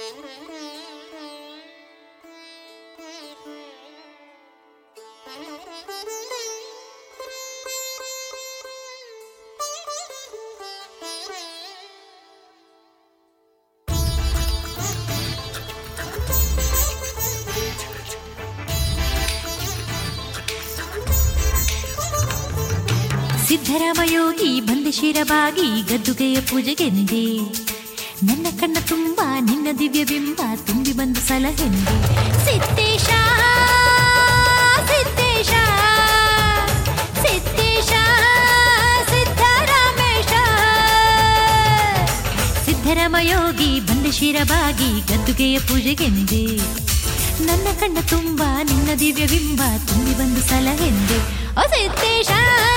ಸಿದ್ದರಾಮಯೋಗಿ ಬಂದೆ ಶಿರಬಾಗಿ ಗದ್ದುಗೆಯ ಪೂಜೆಗೆಂದೆ ನನ್ನ ಕಣ್ಣ ತುಂಬ ನಿನ್ನ ದಿವ್ಯ ಬಿಂಬ ತುಂಬಿ ಬಂದು ಸಲಹೆಂದೆ ಸಿದ್ದೇಶ ಸಿದ್ದೇಶ ಸಿದ್ದೇಶ ಸಿದ್ದರಾಮೇಶ ಸಿದ್ದರಾಮಯೋಗಿ ಬಂದೆ ಶಿರಬಾಗಿ ಗದ್ದುಗೆಯ ಪೂಜೆಗೆಂದೆ ನನ್ನ ಕಣ್ಣ ತುಂಬ ನಿನ್ನ ದಿವ್ಯ ಬಿಂಬ ತುಂಬಿ ಬಂದು ಸಲಹೆಂದೆ ಓ ಸಿದ್ದೇಶ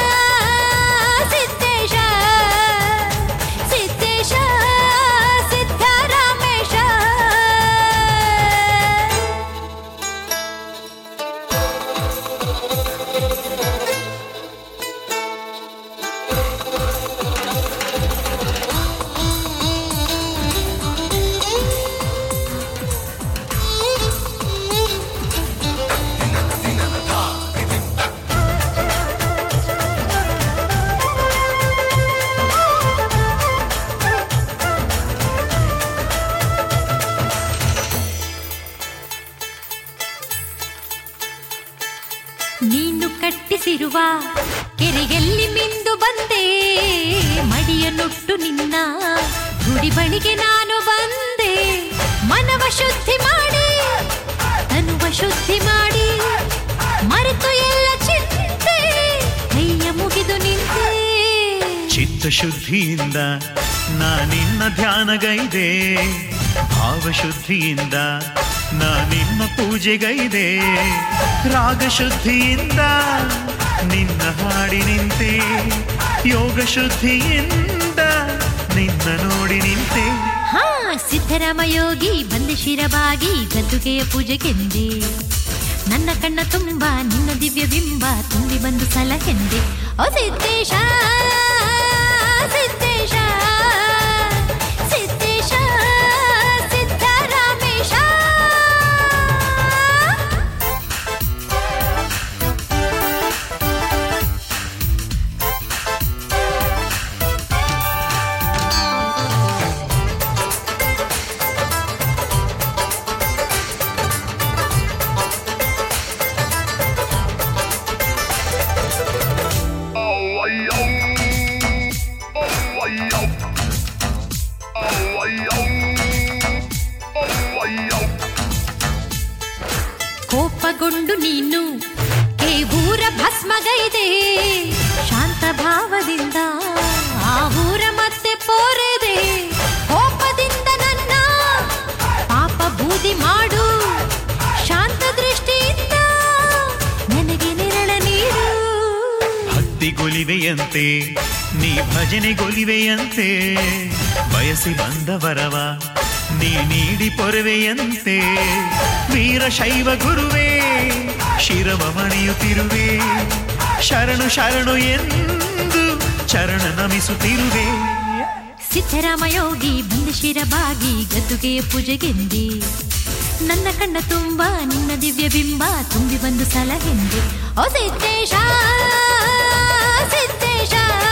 ಸಿದ್ದೇಶ ಸಿದ್ದೇಶ ಸಿದ್ದರಾಮೇಶ ನೀನು ಕಟ್ಟಿಸಿರುವ ಕೆರೆಯಲ್ಲಿ ಮಿಂದು ಬಂದೆ ಮಡಿಯ ನುಟ್ಟು ನಿನ್ನ ಗುಡಿ ಬಳಿಗೆ ನಾನು ಬಂದೆ ಮನವ ಶುದ್ಧಿ ಮಾಡಿ ತನುವ ಶುದ್ಧಿ ಮಾಡಿ ಮರೆತು ಎಲ್ಲ ಚಿಂತೆ ಕೈಯ ಮುಗಿದು ನಿಂತೆ ಚಿತ್ತಶುದ್ಧಿಯಿಂದ ನಾನಿನ್ನ ಧ್ಯಾನಗೈದೆ ಭಾವಶುದ್ಧಿಯಿಂದ ನಾನಿನ್ನ ಪೂಜೆಗೈದೆ ರಾಗಶುದ್ಧಿಯಿಂದ ನಿನ್ನ ಹಾಡಿ ನಿಂತೆ ಯೋಗ ಶುದ್ಧಿಯಿಂದ ನಿನ್ನ ನೋಡಿ ನಿಂತೆ ಹಾ ಸಿದ್ದರಾಮಯೋಗಿ ಬಂದೆ ಶಿರಬಾಗಿ ಗದ್ದುಗೆಯ ಪೂಜೆಗೆಂದೆ ನನ್ನ ಕಣ್ಣ ತುಂಬ ನಿನ್ನ ದಿವ್ಯ ಬಿಂಬ ತುಂಬಿ ಬಂದು ಸಲಹೆಂದೆ ಓ ಸಿದ್ದೇಶ ಸಿದ್ದೇಶ ಸಿದ್ದೇಶ ಸಿದ್ದರಾಮೇಶ ಕೋಪಗೊಂಡು ನೀನು ಊರ ಭಸ್ಮಗೈದೆ ಶಾಂತ ಭಾವದಿಂದ ಆ ಊರ ಮತ್ತೆ ಪೋರೆದೆ ಕೋಪದಿಂದ ನನ್ನ ಪಾಪ ಬೂದಿ ಮಾಡು ಶಾಂತ ದೃಷ್ಟಿಯಿಂದ ನನಗೆ ನೆರಳ ನೀಡು ಭಕ್ತಿಗೊಲಿವೆಯಂತೆ ನೀ ಭಜನೆಗೊಲಿವೆಯಂತೆ ಬಯಸಿ ಬಂದವರವ ನೀ ನೀಡಿ ಪೊರವೆಯಂತೆ ವೀರಶೈವ ಗುರುವೇ ಶಿರವ ಮಣಿಯುತ್ತಿರುವೆ ಶರಣು ಶರಣು ಎಂದು ಚರಣ ನಮಿಸುತ್ತಿರುವೆ ಸಿದ್ದರಾಮಯೋಗಿ ಬಂದ ಶಿರಬಾಗಿ ಗದ್ದುಗೆಯ ಪೂಜೆಗೆಂದೆ ನನ್ನ ಕಣ್ಣ ತುಂಬ ನಿನ್ನ ದಿವ್ಯ ಬಿಂಬ ತುಂಬಿ ಬಂದು ಸಲಹೆಂದೆ ಓ ಸಿದ್ದೇಶ ಸಿದ್ದೇಶ